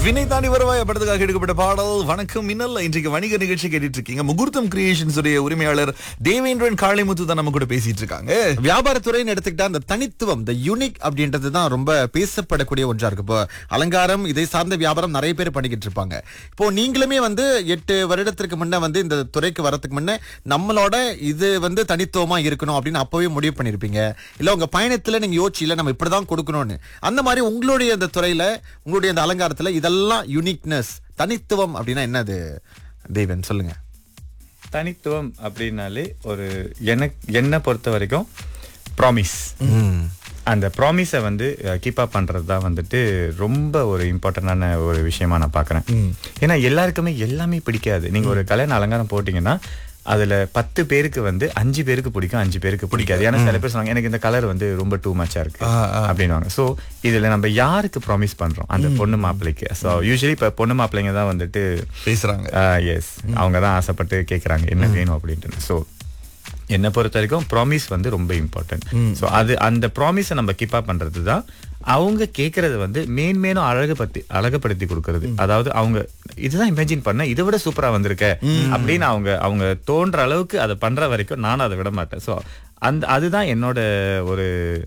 வினை தாண்டி வருவாய் படத்துக்காக எடுக்கப்பட்ட பாடல் வணக்கம் மின்னல் இன்றைக்கு வணிக நிகழ்ச்சி கேட்டுட்டு இருக்கீங்க முகூர்த்தம் கிரியேஷன்ஸ் உடைய உரிமையாளர் தேவேந்திரன் காளிமுத்து தான் நம்ம கூட பேசிட்டு இருக்காங்க வியாபாரத்துறைன்னு எடுத்துக்கிட்டா அந்த தனித்துவம் இந்த யூனிக் அப்படின்றது தான் ரொம்ப பேசப்படக்கூடிய ஒன்றா இருக்கு இப்போ அலங்காரம் இதை சார்ந்த வியாபாரம் நிறைய பேர் பண்ணிக்கிட்டு இருப்பாங்க இப்போ நீங்களுமே வந்து எட்டு வருடத்திற்கு முன்ன வந்து இந்த துறைக்கு வரதுக்கு முன்ன நம்மளோட இது வந்து தனித்துவமா இருக்கணும் அப்படின்னு அப்பவே முடிவு பண்ணிருப்பீங்க இல்ல உங்க பயணத்துல நீங்க யோசிச்சு இல்ல நம்ம இப்படிதான் கொடுக்கணும்னு அந்த மாதிரி உங்களுடைய அந்த துறையில உங்களுடைய அந்த அலங்காரத்துல இதெல்லாம் யூனிக்னஸ் தனித்துவம் அப்படின்னா என்னது தெய்வன் சொல்லுங்க தனித்துவம் அப்படின்னாலே ஒரு எனக்கு என்னை பொறுத்த வரைக்கும் ப்ராமிஸ் அந்த ப்ராமிஸை வந்து கீப் அப் பண்றது தான் வந்துட்டு ரொம்ப ஒரு இம்பார்ட்டண்டான ஒரு விஷயமா நான் பார்க்குறேன் ஏன்னா எல்லாருக்குமே எல்லாமே பிடிக்காது நீங்க ஒரு கல்யாண அலங்காரம் போட்டிங்கன்னா அதுல பத்து பேருக்கு வந்து அஞ்சு பேருக்கு பிடிக்கும் அஞ்சு பேருக்கு பிடிக்காது ஏன்னா சில பேர் சொன்னாங்க எனக்கு இந்த கலர் வந்து ரொம்ப டூ மச்சா இருக்கு அப்படின்வாங்க ஸோ இதுல நம்ம யாருக்கு ப்ராமிஸ் பண்றோம் அந்த பொண்ணு மாப்பிள்ளைக்கு ஸோ யூஸ்வலி இப்போ பொண்ணு மாப்பிள்ளைங்க தான் வந்துட்டு பேசுறாங்க எஸ் அவங்க தான் ஆசைப்பட்டு கேட்குறாங்க என்ன வேணும் அப்படின்ட்டு ஸோ என்னை பொறுத்த வரைக்கும் ப்ராமிஸ் வந்து ரொம்ப இம்பார்ட்டன்ட் ஸோ அது அந்த ப்ராமிஸை நம்ம கீப் அப் பண்றது தான் அவங்க கேட்கறது வந்து மேன்மேலும் அழகுபடுத்தி அழகுபடுத்தி கொடுக்கறது அதாவது அவங்க இதுதான் இமேஜின் பண்ண இதை விட சூப்பரா வந்திருக்க அப்படின்னு அவங்க அவங்க தோன்ற அளவுக்கு அதை பண்ற வரைக்கும் நானும் அதை விட மாட்டேன் ஸோ அந்த அதுதான் என்னோட ஒரு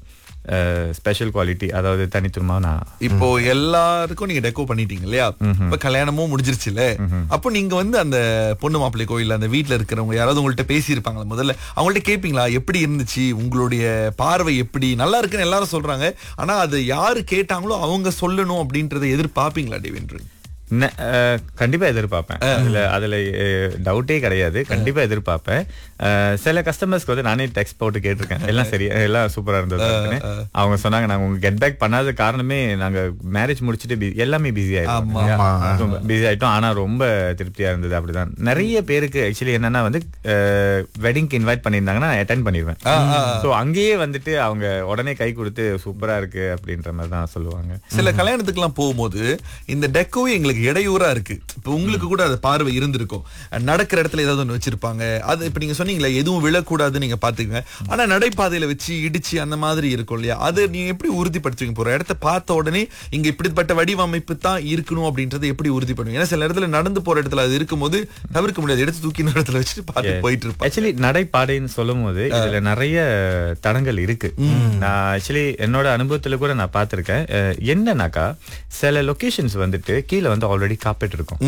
ஸ்பெஷல் குவாலிட்டி அதாவது தனித்துவமா நான் இப்போ எல்லாருக்கும் நீங்க டெக்கோ பண்ணிட்டீங்க இல்லையா இப்ப கல்யாணமும் முடிஞ்சிருச்சுல அப்போ நீங்க வந்து அந்த பொண்ணு மாப்பிள்ளை கோயில் அந்த வீட்ல இருக்கிறவங்க யாராவது உங்கள்ட்ட பேசி இருப்பாங்களா முதல்ல அவங்கள்ட்ட கேப்பீங்களா எப்படி இருந்துச்சு உங்களுடைய பார்வை எப்படி நல்லா இருக்குன்னு எல்லாரும் சொல்றாங்க ஆனா அது யாரு கேட்டாங்களோ அவங்க சொல்லணும் அப்படின்றத எதிர்பார்ப்பீங்களா தேவேந்திரன் ந- அஹ், கண்டிப்பா எதிர்பார்ப்பேன் அதுல அதுல டவுட்டே கிடையாது கண்டிப்பா எதிர்பார்ப்பேன் அஹ், சில கஸ்டமர்ஸ்க்கு வந்து நானே டெக்ஸ்ட் போட்டு கேட்டிருக்கேன் எல்லாம் சரி எல்லாம் சூப்பரா இருந்தது அப்படின்னு. அவங்க சொன்னாங்க நாங்க உங்க கெட் பேக் பண்ணாத காரணமே நாங்க மேரேஜ் முடிச்சுட்டு bu- எல்லாமே பிஸி ஆயிட்டோம் பிஸி ஆயிட்டோம் ஆனா ரொம்ப திருப்தியா இருந்தது அப்படிதான் நிறைய பேருக்கு ஆக்சுவலி என்னன்னா வந்து வெட்டிங்க்கு இன்வைட் பண்ணியிருந்தாங்கன்னா நான் அட்டன் பண்ணிடுவேன் ஸோ அங்கேயே வந்துட்டு அவங்க உடனே கை கொடுத்து சூப்பரா இருக்கு அப்படின்ற மாதிரி தான் சொல்லுவாங்க சில கல்யாணத்துக்குலாம் போகும்போது இந்த டெக்கோவே எங்களுக்கு இடையூறா இருக்கு இப்ப உங்களுக்கு கூட அது பார்வை இருந்திருக்கும் நடக்கிற இடத்துல ஏதாவது ஒண்ணு வச்சிருப்பாங்க அது இப்ப நீங்க சொன்னீங்களே எதுவும் விழக்கூடாது நீங்க பாத்துக்கங்க ஆனா நடைபாதையில வச்சு இடிச்சு அந்த மாதிரி இருக்கும் இல்லையா அது நீங்க எப்படி உறுதிப்படுத்துவீங்க போற இடத்த பார்த்த உடனே இங்க இப்படிப்பட்ட வடிவமைப்பு தான் இருக்கணும் அப்படின்றத எப்படி உறுதி பண்ணுவீங்க ஏன்னா சில இடத்துல நடந்து போற இடத்துல அது இருக்கும்போது தவிர்க்க முடியாது எடுத்து தூக்கி இன்னொரு இடத்துல வச்சுட்டு பார்த்து போயிட்டு இருப்போம் ஆக்சுவலி நடைபாதைன்னு சொல்லும் போது இதுல நிறைய தடங்கள் இருக்கு நான் ஆக்சுவலி என்னோட அனுபவத்துல கூட நான் பார்த்திருக்கேன் அஹ், என்னன்னாக்கா சில லொகேஷன்ஸ் வந்துட்டு கீழே வந்து ஆல்ரெடி காப்பெட் இருக்கும்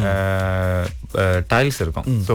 டைல்ஸ் இருக்கும் ஸோ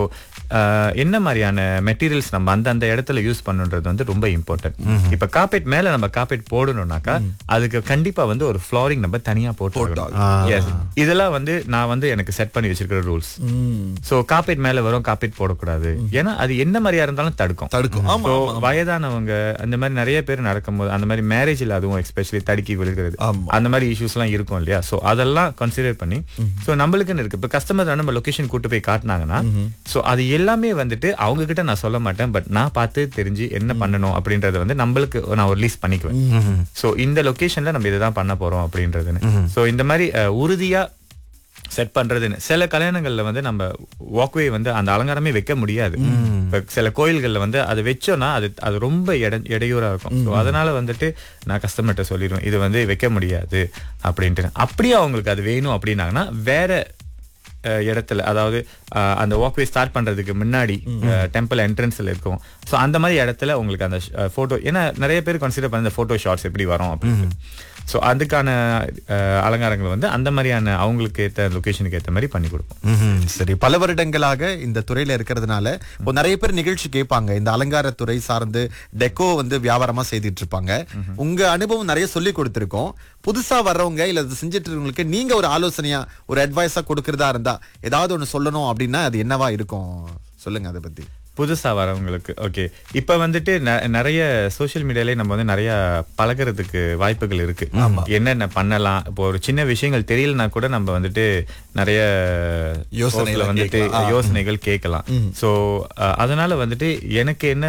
என்ன மாதிரியான மெட்டீரியல்ஸ் நம்ம அந்த அந்த இடத்துல யூஸ் பண்ணுன்றது வந்து ரொம்ப இம்பார்ட்டன்ட் இப்ப காப்பெட் மேல நம்ம காப்பெட் போடணும்னாக்கா அதுக்கு கண்டிப்பா வந்து ஒரு ஃப்ளோரிங் நம்ம தனியா போட்டு Yes. இதெல்லாம் வந்து நான் வந்து எனக்கு செட் பண்ணி வச்சிருக்கிற ரூல்ஸ் சோ காப்பேட் மேல வரும் காப்பேட் போடக்கூடாது ஏன்னா அது என்ன மாதிரியா இருந்தாலும் தடுக்கும் தடுக்கும் ஆமா So, வயதானவங்க அந்த மாதிரி நிறைய பேர் நடக்கும்போது அந்த மாதிரி மேரேஜ்ல அதுவும் எஸ்பெஷலி தடுக்கி விழுகிறது ஆமா. அந்த மாதிரி இஷ்யூஸ் எல்லாம் இருக்கும் இல்லையா சோ அதெல்லாம் கன்சிடர் பண்ணி சோ நம்மளுக்குன்னு இருக்கு இப்ப கஸ்டமர் நம்ம லொகேஷன் கூட்டு போய் காட்டினாங்கன்னா சோ அது எல்லாமே வந்துட்டு அவங்க கிட்ட நான் சொல்ல மாட்டேன் பட் நான் பார்த்து தெரிஞ்சு என்ன பண்ணணும் அப்படின்றத வந்து நம்மளுக்கு நான் ஒரு லீஸ் பண்ணிக்குவேன் சோ இந்த லொகேஷன்ல நம்ம இதுதான் பண்ண போறோம் அப்படின்றதுன்னு சோ இந்த மாதிரி அஹ், உறுதியா செட் பண்றதுன்னு சில கல்யாணங்கள்ல வந்து நம்ம வாக்வே வந்து அந்த அலங்காரமே வைக்க முடியாது இப்ப சில கோயில்கள்ல வந்து அது வச்சோம்னா அது அது ரொம்ப இட- இடையூறா இருக்கும் So, அதனால வந்துட்டு நான் கஸ்டமர்கிட்ட சொல்லிடுவேன் இது வந்து வைக்க முடியாது அப்படின்ட்டு அப்படியே அவங்களுக்கு அது வேணும் அப்படின்னாங்கன்னா வேற அஹ், இடத்துல அதாவது அஹ், அந்த வாக்வே ஸ்டார்ட் பண்றதுக்கு முன்னாடி டெம்பிள் என்ட்ரன்ஸ்ல இருக்கும் ஸோ அந்த மாதிரி இடத்துல உங்களுக்கு அந்த போட்டோ ஏன்னா நிறைய பேர் கன்சிடர் பண்ண போட்டோ ஷாட்ஸ் எப்படி வரும் அப்படின்னு ஸோ அதுக்கான அஹ், அலங்காரங்கள் வந்து அந்த மாதிரியான அவங்களுக்கு ஏற்ற லொகேஷனுக்கு ஏற்ற மாதிரி பண்ணி கொடுப்போம் ம்ஹும். சரி பல வருடங்களாக இந்த துறையில இருக்கிறதுனால இப்போ நிறைய பேர் நிகழ்ச்சி கேட்பாங்க இந்த அலங்காரத்துறை சார்ந்து டெக்கோ வந்து வியாபாரமா செய்துட்டு இருப்பாங்க உங்க அனுபவம் நிறைய சொல்லி கொடுத்திருக்கோம் புதுசா வர்றவங்க இல்ல இது செஞ்சுட்டு இருக்கவங்களுக்கு நீங்க ஒரு ஆலோசனையா ஒரு அட்வைஸா கொடுக்கறதா இருந்தா ஏதாவது ஒண்ணு சொல்லணும் அப்படின்னா அது என்னவா இருக்கும் சொல்லுங்க அதை பத்தி புதுசா வரவங்களுக்கு ஓகே இப்ப வந்துட்டு ந- நிறைய சோஷியல் மீடியாலே நம்ம வந்து நிறைய பழகுறதுக்கு வாய்ப்புகள் இருக்கு என்னென்ன பண்ணலாம் இப்போ ஒரு சின்ன விஷயங்கள் தெரியலனா கூட நம்ம வந்துட்டு நிறைய யோசனைகள் source ல வந்துட்டு கேட்கலாம். ஆ. யோசனைகள் கேட்கலாம் சோ அதனால வந்துட்டு எனக்கு என்ன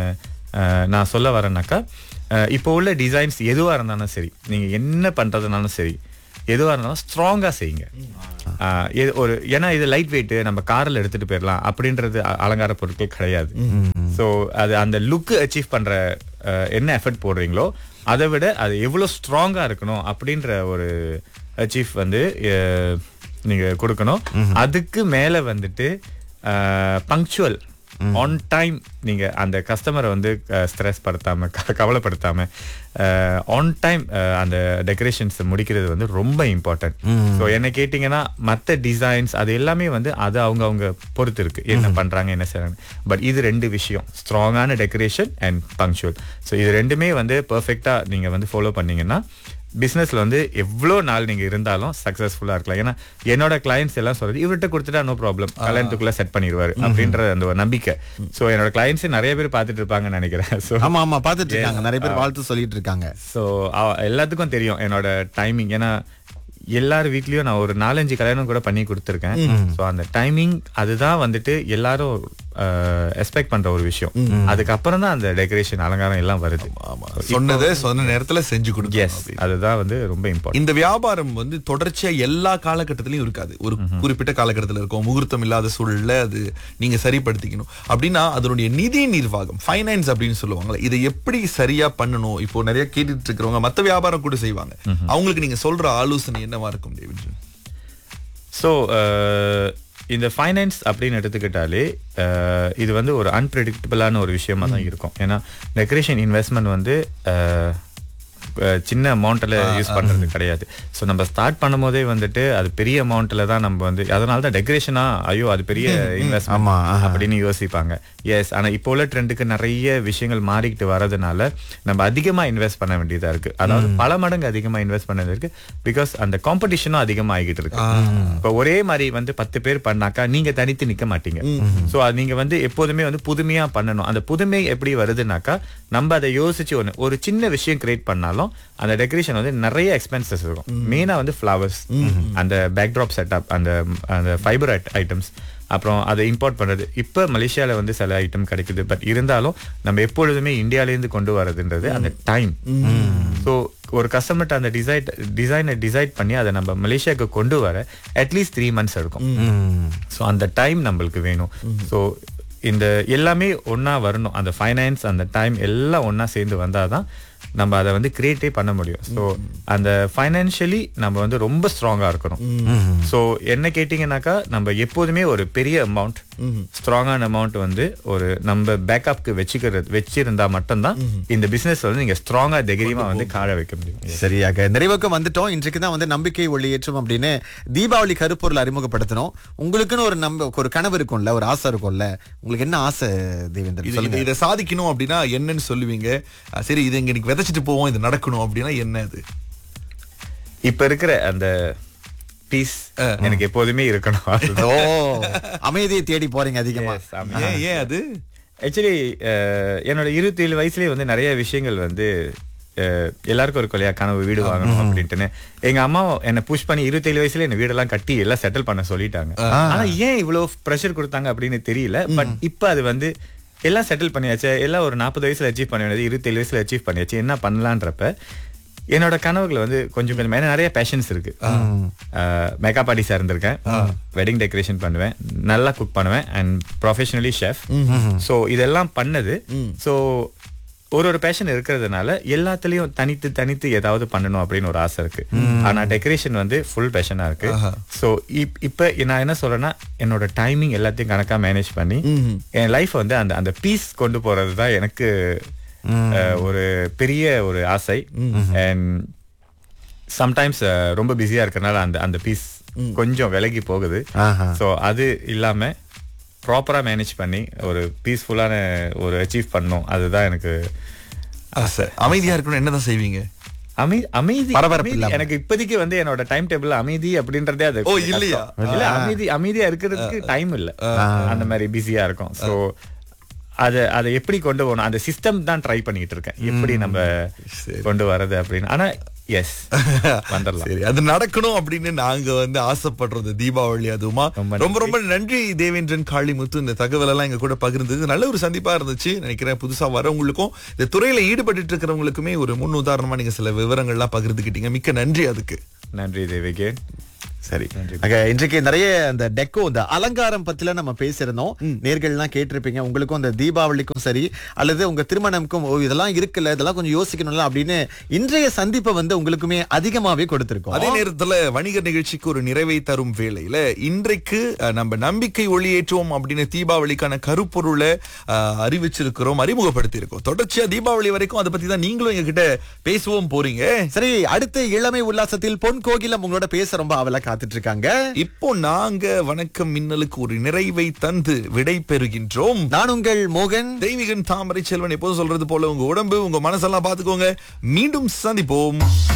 அஹ், நான் சொல்ல வரேன்னாக்கா அஹ், இப்போ உள்ள டிசைன்ஸ் எதுவா இருந்தாலும் சரி நீங்க என்ன பண்றதுனாலும் சரி எதுவா இருந்தாலும் ஸ்ட்ராங்கா செய்யுங்க ஆஹ் இது ஒரு ஏன்னா இது லைட் வெயிட் நம்ம கார்ல எடுத்துட்டு போயிடலாம் அப்படின்றது அ- அலங்கார பொருட்கள் கிடையாது சோ அது அந்த லுக் அச்சீவ் பண்ற அஹ், என்ன எஃபர்ட் போடுறீங்களோ அதை விட அது எவ்வளவு ஸ்ட்ராங்கா இருக்கணும் அப்படின்ற ஒரு அச்சீவ் வந்து அஹ், நீங்க கொடுக்கணும் அதுக்கு மேல வந்துட்டு பங்க்சுவல் ஆன் டைம் நீங்க அந்த கஸ்டமரை வந்து ஸ்ட்ரெஸ் படுத்தாம க- கவலைப்படுத்தாம ஆன் டைம் அந்த டெக்கரேஷன்ஸ் முடிக்கிறது வந்து ரொம்ப இம்பார்ட்டன்ட் ஸோ என்ன கேட்டிங்கன்னா மற்ற டிசைன்ஸ் அது எல்லாமே வந்து அது அவங்க அவங்க பொறுத்து இருக்கு என்ன பண்றாங்க என்ன செய்றாங்க பட் இது ரெண்டு விஷயம் ஸ்ட்ராங்கான டெக்கரேஷன் அண்ட் பங்க்சுவல் ஸோ இது ரெண்டுமே வந்து பெர்ஃபெக்டா நீங்க வந்து ஃபாலோ பண்ணீங்கன்னா பிசினஸ்ல வந்து எவ்வளோ நாள் நீங்க இருந்தாலும் சக்சஸ்ஃபுல்லா இருக்கலாம் ஏன்னா என்னோட கிளைண்ட்ஸ் எல்லாம் சொல்றது இவர்கிட்ட கொடுத்துட்டா நோ ப்ராப்ளம் கல்யாணத்துக்குள்ள செட் பண்ணிடுவாரு அப்படின்ற அந்த ஒரு நம்பிக்கை சோ என்னோட கிளைண்ட்ஸ் நிறைய பேர் பார்த்துட்டு இருப்பாங்கன்னு நினைக்கிறேன் ஸோ ஆமா ஆமா பாத்துட்டு இருக்காங்க நிறைய பேர் வாழ்த்து சொல்லிட்டு இருக்காங்க ஸோ எல்லாத்துக்கும் தெரியும் என்னோட டைமிங் ஏன்னா எல்லார் வீட்லயும் நான் ஒரு நாலஞ்சு கல்யாணம் கூட பண்ணி கொடுத்துருக்கேன் ஸோ அந்த டைமிங் அதுதான் வந்துட்டு எல்லாரும் எக்ஸ்பெக்ட் பண்ற ஒரு விஷயம் அதுக்கப்புறம் தான் அந்த டெக்கரேஷன் அலங்காரம் எல்லாம் வருது ஆமா சொன்னதை சொன்ன நேரத்துல செஞ்சு கொடுங்க எஸ் அதுதான் வந்து ரொம்ப இம்பார்ட்டன்ட் இந்த வியாபாரம் வந்து தொடர்ச்சியா எல்லா காலகட்டத்திலயும் இருக்காது ஒரு குறிப்பிட்ட காலகட்டத்துல இருக்கும் முகூர்த்தம் இல்லாத சூழல்ல அது நீங்க சரிப்படுத்திக்கணும் அப்படின்னா அதனுடைய நிதி நிர்வாகம் ஃபைனான்ஸ் அப்படின்னு சொல்லுவாங்கல்ல இதை எப்படி சரியா பண்ணணும் இப்போ நிறைய கேட்டுட்டு இருக்கிறவங்க மத்த வியாபாரம் கூட செய்வாங்க அவங்களுக்கு நீங்க சொல்ற ஆலோசனை என்னவா இருக்கும் டேவிட் ஸோ இந்த ஃபைனான்ஸ் அப்படின்னு எடுத்துக்கிட்டாலே அஹ், இது வந்து ஒரு அன்பிரடிக்டபிளான ஒரு விஷயமா தான் இருக்கும் ஏன்னா டெக்கரேஷன் இன்வெஸ்ட்மெண்ட் வந்து அஹ், அஹ், சின்ன அமௌண்ட்டில் யூஸ் பண்ணுறது கிடையாது ஸோ நம்ம ஸ்டார்ட் பண்ணும்போதே வந்துட்டு அது பெரிய அமௌண்ட்டில் தான் நம்ம வந்து அதனால தான் டெக்கரேஷனா ஐயோ அது பெரிய இன்வெஸ்ட்மெண்ட் ஆமா, ஆஹா. அப்படின்னு யோசிப்பாங்க எஸ் ஆனா இப்போ உள்ள ட்ரெண்டுக்கு நிறைய விஷயங்கள் மாறிக்கிட்டு வரதுனால நம்ம அதிகமா இன்வெஸ்ட் பண்ண வேண்டியதா இருக்கு அதாவது பல மடங்கு அதிகமா இன்வெஸ்ட் பண்ணது இருக்கு பிகாஸ் அந்த காம்படிஷனும் அதிகமா ஆகிட்டு இருக்கு இப்போ ஒரே மாதிரி வந்து பத்து பேர் பண்ணாக்கா நீங்க தனித்து நிக்க மாட்டீங்க சோ அது நீங்க வந்து எப்போதுமே வந்து புதுமையா பண்ணணும் அந்த புதுமை எப்படி வருதுனாக்கா நம்ம அதை யோசிச்சு ஒண்ணு ஒரு சின்ன விஷயம் கிரியேட் பண்ணாலும் அந்த டெக்கரேஷன் வந்து நிறைய எக்ஸ்பென்சஸ் இருக்கும் மெயினா வந்து ஃப்ளவர்ஸ் அந்த பேக்ட்ராப் செட்டப் அந்த அந்த ஃபைபர் ஐட்டம்ஸ் அப்புறம் அதை இம்போர்ட் பண்றது இப்போ மலேசியால வந்து சில ஐட்டம் கிடைக்குது பட் இருந்தாலும் நம்ம எப்பொழுதுமே இந்தியால இருந்து கொண்டு வரதுன்றது அந்த டைம் ஸோ ஒரு கஸ்டமர்ட்ட அந்த டிசைட் டிசைனை டிசைட் பண்ணி அதை நம்ம மலேசியாவுக்கு கொண்டு வர அட்லீஸ்ட் த்ரீ மந்த்ஸ் இருக்கும் ஸோ அந்த டைம் நம்மளுக்கு வேணும் ஸோ இந்த எல்லாமே ஒண்ணா வரணும் அந்த ஃபைனான்ஸ் அந்த டைம் எல்லாம் ஒண்ணா சேர்ந்து வந்தாதான் நம்ம அதை வந்து கிரியேட்டே பண்ண முடியும் ஸோ அந்த ஃபைனான்ஷியலி நம்ம வந்து ரொம்ப ஸ்ட்ராங்கா இருக்கணும் ஸோ என்ன கேட்டிங்கனாக்கா நம்ம எப்போதுமே ஒரு பெரிய அமௌண்ட் ஸ்ட்ராங்கான அமௌண்ட் வந்து ஒரு நம்ம பேக்கப்க்கு வச்சுக்கிறது வச்சிருந்தா மட்டும்தான் இந்த பிசினஸ் வந்து நீங்க ஸ்ட்ராங்கா தைரியமா வந்து காழ வைக்க முடியும் சரியாக நிறைவுக்கு வந்துட்டோம் இன்றைக்கு தான் வந்து நம்பிக்கை ஒளியேற்றும் அப்படின்னு தீபாவளி கருப்பொருள் அறிமுகப்படுத்தணும் உங்களுக்குன்னு ஒரு நம்ப ஒரு கனவு இருக்கும்ல ஒரு ஆசை இருக்கும்ல உங்களுக்கு என்ன ஆசை தேவேந்திரன் இது சொல்லுங்க இதை- இதை சாதிக்கணும் அப்படின்னா என்னன்னு சொல்லுவீங்க அஹ் சரி இது இங்க இன்னைக்கு விதைச்சிட்டு போவோம் இது நடக்கணும் அப்படின்னா என்ன அது இப்ப இருக்கிற அந்த பீஸ் எனக்கு எப்போதுமே இருக்கணும் ஓ அமைதியை தேடி போறீங்க அதிகமா Yes, ஆமா. ஏன் ஏன் அது ஆக்சுவலி என்னோட இருபத்தி ஏழு வயசுலயே வந்து நிறைய விஷயங்கள் வந்து அஹ், எல்லாருக்கும் இருக்கும் இல்லையா கனவு வீடு வாங்கணும் அப்படின்ட்டுன்னு எங்க அம்மா என்ன புஷ் பண்ணி இருபத்தி ஏழு வயசுல என்ன வீடெல்லாம் கட்டி எல்லாம் செட்டில் பண்ண சொல்லிட்டாங்க ஆனா ஏன் இவ்வளவு ப்ரெஷர் கொடுத்தாங்க அப்படின்னு தெரியல பட் இப்ப அது வந்து எல்லாம் செட்டில் பண்ணியாச்சு எல்லாம் ஒரு நாற்பது வயசுல அச்சீவ் பண்ண வேண்டியது இருபத்தி ஏழு வயசுல அச்சீவ் பண்ணியாச்சு என்ன பண்ணலான்றப்ப என்னோட கனவுகள் வந்து கொஞ்சம் கொஞ்சம் ஏன்னா நிறைய பேஷன்ஸ் இருக்கு மேக்கப் ஆர்டிஸ்டா இருந்திருக்கேன் வெட்டிங் டெக்கரேஷன் பண்ணுவேன் நல்லா குக் பண்ணுவேன் அண்ட் ப்ரொஃபஷனலி ஷெஃப் ஸோ இதெல்லாம் பண்ணது ஸோ ஒரு ஒரு பேஷன் இருக்கிறதுனால எல்லாத்துலயும் தனித்து தனித்து ஏதாவது பண்ணணும் அப்படின்னு ஒரு ஆசை இருக்கு ஆனா டெக்கரேஷன் வந்து ஃபுல் பேஷனா இருக்கு ஸோ இப்ப நான் என்ன சொல்றேன்னா என்னோட டைமிங் எல்லாத்தையும் கணக்கா மேனேஜ் பண்ணி என் லைஃப் வந்து அந்த அந்த பீஸ் கொண்டு போறது தான் எனக்கு அஹ், ஒரு பெரிய ஒரு ஆசை அண்ட் சம்டைம்ஸ் ரொம்ப பிஸியா இருக்கறனால அந்த அந்த பீஸ் கொஞ்சம் விலகி போகுது ஆஹா. ஸோ அது இல்லாம ப்ராப்பரா மேனேஜ் பண்ணி ஒரு பீஸ்ஃபுல்லான ஒரு அச்சீவ் பண்ணணும் அதுதான் எனக்கு ஆசை அமைதியா இருக்கணும் என்னதான் செய்வீங்க அமை அமைதி பரபரப்பு அமைதி இல்லாம. எனக்கு இப்போதைக்கு வந்து என்னோட டைம் டேபிள் அமைதி அப்படின்றதே அது ஓ, இல்லையா? கஷ்டம். இல்ல அமைதி அமைதியா இருக்கிறதுக்கு டைம் இல்ல அந்த மாதிரி பிஸியா இருக்கும் சோ அத அதை எப்படி கொண்டு போகணும் அந்த சிஸ்டம் தான் ட்ரை பண்ணிட்டு இருக்கேன் எப்படி நம்ம கொண்டு வர்றது அப்படின்னு ஆனா எஸ் வந்துடலாம் சரி அது நடக்கணும் அப்படின்னு நாங்க வந்து ஆசைப்படுறது தீபாவளி அதுவுமா ரொம்ப ரொம்ப ரொம்ப நன்றி தேவேந்திரன் காளிமுத்து இந்த தகவல் எல்லாம் எங்க கூட பகிர்ந்தது நல்ல ஒரு சந்திப்பா இருந்துச்சு நினைக்கிறேன் புதுசா வரவங்களுக்கும் இந்த துறையில ஈடுபட்டு இருக்கிறவங்களுக்குமே ஒரு முன் உதாரணமா நீங்க சில விவரங்கள்லாம் பகிர்ந்துக்கிட்டீங்க மிக்க நன்றி அதுக்கு நன்றி தேவிகே சரி ஆக, இன்றைக்கு நிறைய அந்த டெக்கோ இந்த அலங்காரம் பத்தில நம்ம பேசியிருந்தோம் நேர்கள்லாம் கேட்டிருப்பீங்க உங்களுக்கும் அந்த தீபாவளிக்கும் சரி அல்லது உங்க திருமணம்க்கும் ஓ இதெல்லாம் இருக்குல்ல இதெல்லாம் கொஞ்சம் யோசிக்கணும்ல அப்படின்னு இன்றைய சந்திப்பை வந்து உங்களுக்குமே அதிகமாவே கொடுத்திருக்கோம் அதே நேரத்துல வணிக நிகழ்ச்சிக்கு ஒரு நிறைவை தரும் வேளையில இன்றைக்கு அஹ், நம்ம நம்பிக்கை ஒளியேற்றுவோம் அப்படின்னு தீபாவளிக்கான கருப்பொருளை அஹ், அறிவிச்சிருக்கிறோம் அறிமுகப்படுத்தி இருக்கோம் தொடர்ச்சியா தீபாவளி வரைக்கும் அதை பத்தி தான் நீங்களும் எங்ககிட்ட பேசுவோம் போறீங்க சரி அடுத்த இளமை உல்லாசத்தில் பொன் கோகிலம் உங்களோட பேச ரொம்ப அவல காத்துட்டு இருக்காங்க இப்போ நாங்க வணக்கம் மின்னலுக்கு ஒரு நிறைவை தந்து விடை பெறுகின்றோம் நான் உங்கள் மோகன் தெய்வீகன் தாமரை செல்வன் எப்போதும் சொல்றது போல உங்க உடம்பு உங்க மனசெல்லாம் பாத்துக்கோங்க மீண்டும் சந்திப்போம்